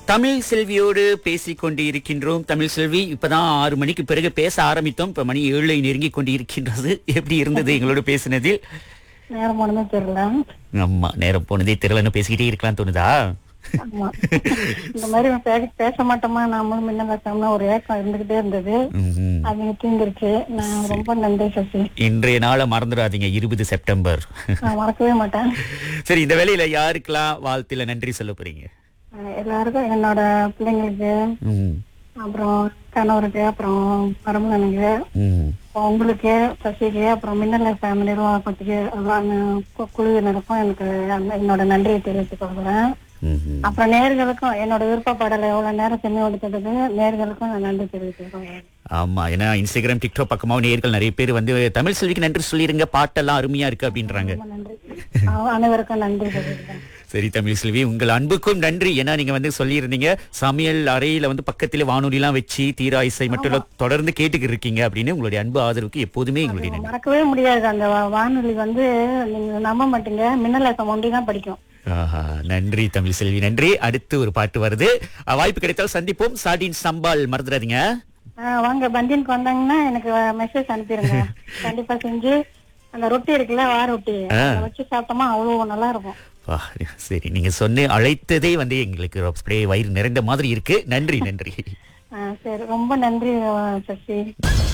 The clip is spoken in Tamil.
தமிழ் செல்வியோடு பேசிக் கொண்டு இருக்கின்றோம் தமிழ் செல்வி இப்பதான் ஆறு மணிக்கு பிறகு பேச ஆரம்பித்தோம் இப்ப மணி ஏழை நெருங்கி கொண்டு இருக்கின்றது எப்படி இருந்தது எங்களோட பேசினதில் நேரம் போனதே தெரியல ஆமா நேரம் போனதே தெரியலன்னு பேசிக்கிட்டே இருக்கலாம் தோணுதா ஆமா இந்த மாதிரி பே- பேச மாட்டோமா நாமளும் முன்ன பேசாம ஒரு ஏக்கம் இருந்துகிட்டே இருந்தது ம்ஹும். அது தீர்ந்துருச்சு நான் ரொம்ப நன்றி சசி இன்றைய நாளை மறந்துடாதீங்க இருபது செப்டம்பர் நான் மறக்கவே மாட்டேன் சரி இந்த வேலையில யாருக்கெல்லாம் வாழ்த்துல நன்றி சொல்ல போறீங்க அஹ் எல்லாருக்கும் என்னோட பிள்ளைங்களுக்கு ம், அப்புறம் கணவருக்கு அப்புறம் பரமலனுக்கு ம். உங்களுக்கு சசிக்கு அப்புறம் மின்னல ஃபேமிலி நிர்வாகத்துக்கு அப்புறம் கு- குழுவினருக்கும் எனக்கு அந்த- என்னோட நன்றியை தெரிவித்துக் கொள்கிறேன் ம்ஹும். அப்புறம் நேர்களுக்கும் என்னோட விருப்ப பாடலை எவ்வளவு நேரம் செம்மி கொடுத்ததுக்கு நேர்களுக்கும் நான் நன்றி தெரிவித்துக் கொள்கிறேன் ஆமா ஏன்னா இன்ஸ்டாகிராம் டிக்டாக் பக்கமா நேர்கள் நிறைய பேர் வந்து தமிழ் செல்விக்கு நன்றி சொல்லிருங்க பாட்டெல்லாம் அருமையா இருக்கு அப்படின்றாங்க ரொம்ப நன்றி அவ- அனைவருக்கும் நன்றி தெரிவிக்கிறேன் சரி தமிழ் செல்வி உங்கள் அன்புக்கும் நன்றி ஏன்னா நீங்க வந்து சொல்லியிருந்தீங்க சமையல் அறையில வந்து பக்கத்துல வானொலி எல்லாம் வச்சு தீரா இசை மட்டும் இல்ல, தொடர்ந்து கேட்டுக்கிட்டு இருக்கீங்க அப்படின்னு உங்களுடைய அன்பு ஆதரவுக்கு எப்போதுமே எங்களுடைய நன்றி மறக்கவே முடியாது அந்த வா- வானொலி வந்து நீங்க நம்ப மாட்டீங்க மின்னல் எஃப்எம் ஒண்டி தான் படிக்கும் ஆஹா, நன்றி தமிழ் செல்வி நன்றி அடுத்து ஒரு பாட்டு வருது அஹ், வாய்ப்பு கிடைத்தால் சந்திப்போம் சாடின் சம்பால் மறந்துடாதீங்க ஆஹ் வாங்க பந்தியனுக்கு வந்தாங்கன்னா எனக்கு மெசேஜ் அனுப்பிடுங்க கண்டிப்பா செஞ்சு அந்த ரொட்டி இருக்குல்ல வா ரொட்டி அதை வச்சு சாப்பிட்டோமா அவ்வளவு நல்லா இருக்கும் வா, சரி நீங்க சொன்ன அழைத்ததே வந்து எங்களுக்கு அப்படியே வயிறு நிறைந்த மாதிரி இருக்கு நன்றி நன்றி ஆஹ் சரி ரொம்ப நன்றி ஆஹ் சசி